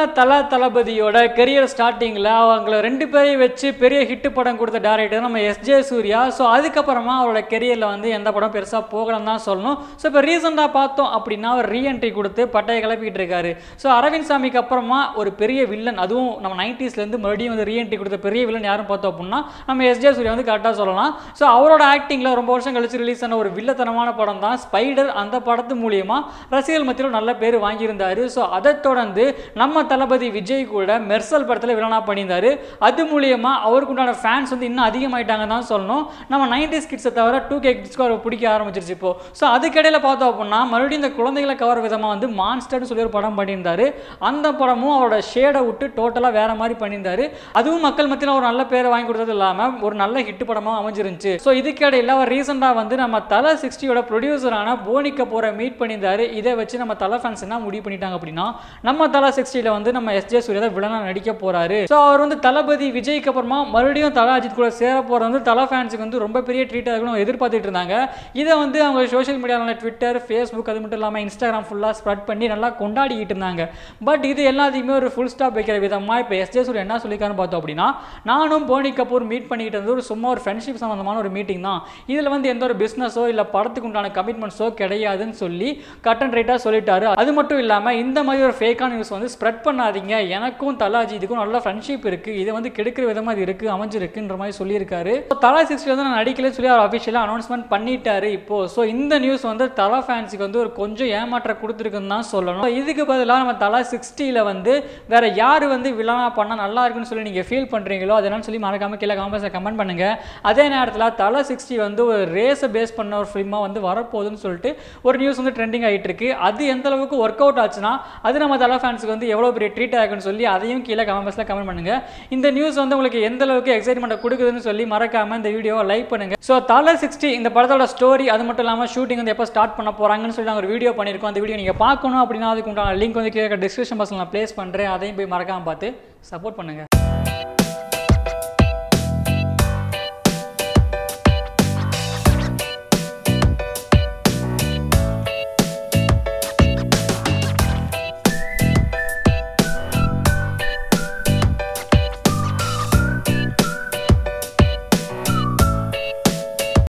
தல தளபதியோட கெரியர் ஸ்டார்டிங்கில் அவங்கள ரெண்டு பேரையும் வச்சு பெரிய ஹிட் படம் கொடுத்த டேரக்டர் நம்ம எஸ்ஜே சூர்யா ஸோ அதுக்கப்புறமா அவரோட கெரியரில் வந்து எந்த படம் பெருசாக போகலன்னு தான் சொல்லணும் ஸோ இப்போ ரீசெண்டாக பார்த்தோம் அப்படின்னா அவர் ரீஎன்ட்ரி கொடுத்து பட்டையை கிளப்பிட்டு இருக்காரு ஸோ அரவிந்த் சாமிக்கு அப்புறமா ஒரு பெரிய வில்லன் அதுவும் நம்ம நைன்டிஸ்லேருந்து மறுபடியும் வந்து ரீஎன்ட்ரி கொடுத்த பெரிய வில்லன் யாரும் பார்த்தோம் அப்படின்னா நம்ம எஸ்ஜே சூர்யா வந்து கரெக்டாக சொல்லலாம் ஸோ அவரோட ஆக்டிங்கில் ரொம்ப வருஷம் கழிச்சு ரிலீஸ் ஆன ஒரு வில்லத்தனமான படம் தான் ஸ்பைடர் அந்த படத்து மூலியமா ரசிகர்கள் மத்தியில் நல்ல பேர் வாங்கியிருந்தாரு ஸோ அதை தொடர்ந்து நம்ம தளபதி விஜய் கூட மெர்சல் படத்தில் வில்லனா பண்ணியிருந்தாரு அது மூலியமா அவருக்கு உண்டான ஃபேன்ஸ் வந்து இன்னும் அதிகமாயிட்டாங்க தான் சொல்லணும் நம்ம நைன்டிஸ் கிட்ஸை தவிர டூ கே கிட்ஸ்க்கு அவர் பிடிக்க ஆரம்பிச்சிருச்சு இப்போ ஸோ அதுக்கடையில் பார்த்தோம் அப்படின்னா மறுபடியும் இந்த குழந்தைகளை கவர் விதமாக வந்து மான்ஸ்டர்னு சொல்லி ஒரு படம் பண்ணியிருந்தாரு அந்த படமும் அவரோட ஷேடை விட்டு டோட்டலாக வேற மாதிரி பண்ணியிருந்தாரு அதுவும் மக்கள் மத்தியில் ஒரு நல்ல பேரை வாங்கி கொடுத்தது இல்லாமல் ஒரு நல்ல ஹிட் படமாக அமைஞ்சிருந்துச்சு ஸோ இதுக்கிடையில் அவர் ரீசெண்டாக வந்து நம்ம தலை சிக்ஸ்டியோட ப்ரொடியூசரான போனி கபூரை மீட் பண்ணியிருந்தாரு இதை வச்சு நம்ம தலை ஃபேன்ஸ் என்ன முடிவு பண்ணிட்டாங்க அப்படின்னா நம்ம தலை சிக்ஸ்டியில் வந்து நம்ம எஸ்ஜே சூர்யா தான் வில்லனா நடிக்க போறாரு ஸோ அவர் வந்து தளபதி விஜய்க்கு அப்புறமா மறுபடியும் தலா அஜித் கூட சேர போகிறது வந்து தலை ஃபேன்ஸுக்கு வந்து ரொம்ப பெரிய ட்ரீட்டாக இருக்கணும் எதிர்பார்த்துட்டு இருந்தாங்க இதை வந்து அவங்க சோஷியல் மீடியாவில் ட்விட்டர் ஃபேஸ்புக் அது மட்டும் இல்லாமல் இன்ஸ்டாகிராம் ஃபுல்லாக ஸ்ப்ரெட் பண்ணி நல்லா கொண்டாடிக்கிட்டு இருந்தாங்க பட் இது எல்லாத்தையுமே ஒரு ஃபுல் ஸ்டாப் வைக்கிற விதமாக இப்போ எஸ்ஜே சூர்யா என்ன சொல்லியிருக்காருன்னு பார்த்தோம் அப்படின்னா நானும் போனி கபூர் மீட் பண்ணிக்கிட்டு வந்து ஒரு சும்மா ஒரு ஃப்ரெண்ட்ஷிப் சம்மந்தமான ஒரு மீட்டிங் தான் இதில் வந்து எந்த ஒரு பிஸ்னஸோ இல்லை படத்துக்கு உண்டான கமிட்மெண்ட்ஸோ கிடையாதுன்னு சொல்லி கட் அண்ட் ரைட்டாக சொல்லிட்டாரு அது மட்டும் இல்லாமல் இந்த மாதிரி ஒரு ஃபேக்கான நியூஸ் வந்து ஸ்ப்ரெட் பண்ணாதீங்க எனக்கும் தலாஜி இதுக்கும் நல்ல ஃப்ரெண்ட்ஷிப் இருக்குது இது வந்து கெடுக்கிற விதமாக இது இருக்குது அமைஞ்சிருக்குன்ற மாதிரி சொல்லியிருக்காரு ஸோ தலா சிக்ஸ்டி வந்து நான் நடிக்கலன்னு சொல்லி அவர் அஃபிஷியலாக அனௌன்ஸ்மெண்ட் பண்ணிட்டாரு இப்போ ஸோ இந்த நியூஸ் வந்து தலா ஃபேன்ஸுக்கு வந்து ஒரு கொஞ்சம் ஏமாற்றம் கொடுத்துருக்குன்னு தான் சொல்லணும் So இதுக்கு பதிலாக நம்ம தலா சிக்ஸ்டியில் வந்து வேற யார் வந்து வில்லனா பண்ணால் நல்லா இருக்குன்னு சொல்லி நீங்கள் ஃபீல் பண்ணுறீங்களோ அது என்னன்னு சொல்லி மறக்காம கீழே காமெண்ட்ஸில் கமெண்ட் பண்ணுங்க அதே நேரத்தில் தலா சிக்ஸ்டி வந்து ஒரு ரேஸை பேஸ் பண்ண ஒரு ஃபிலிமாக வந்து வரப்போகுதுன்னு சொல்லிட்டு ஒரு நியூஸ் வந்து ட்ரெண்டிங் ஆகிட்டு இருக்கு அது எந்த அளவுக்கு ஒர்க் அவுட் ஆச்சுன்னா அது நம்ம தலா ஃபேன்ஸுக்கு வந்து எவ்வளோ பெரிய ட்ரீட் ஆகுன்னு சொல்லி அதையும் கீழே கமெண்ட்ஸில் கமெண்ட் பண்ணுங்க இந்த நியூஸ் வந்து உங்களுக்கு எந்த அளவுக்கு எக்ஸைட்மெண்ட்டை கொடுக்குதுன்னு சொல்லி மறக்காம இந்த வீடியோவை லைக் பண்ணுங்க ஸோ தலை சிக்ஸ்டி இந்த படத்தோட ஸ்டோரி அது மட்டும் இல்லாமல் ஷூட்டிங் வந்து எப்போ ஸ்டார்ட் பண்ண போறாங்கன்னு சொல்லி நாங்கள் ஒரு வீடியோ பண்ணியிருக்கோம் அந்த வீடியோ நீங்கள் பார்க்கணும் அப்படின்னா அதுக்கு உண்டான லிங்க் வந்து கீழே டிஸ்கிரிப்ஷன் பாக்ஸில் நான் ப்ளேஸ் பண்ணுறேன் அதையும் போய் மறக்காம பார்த்து சப்போர்ட் பண்ணுங்க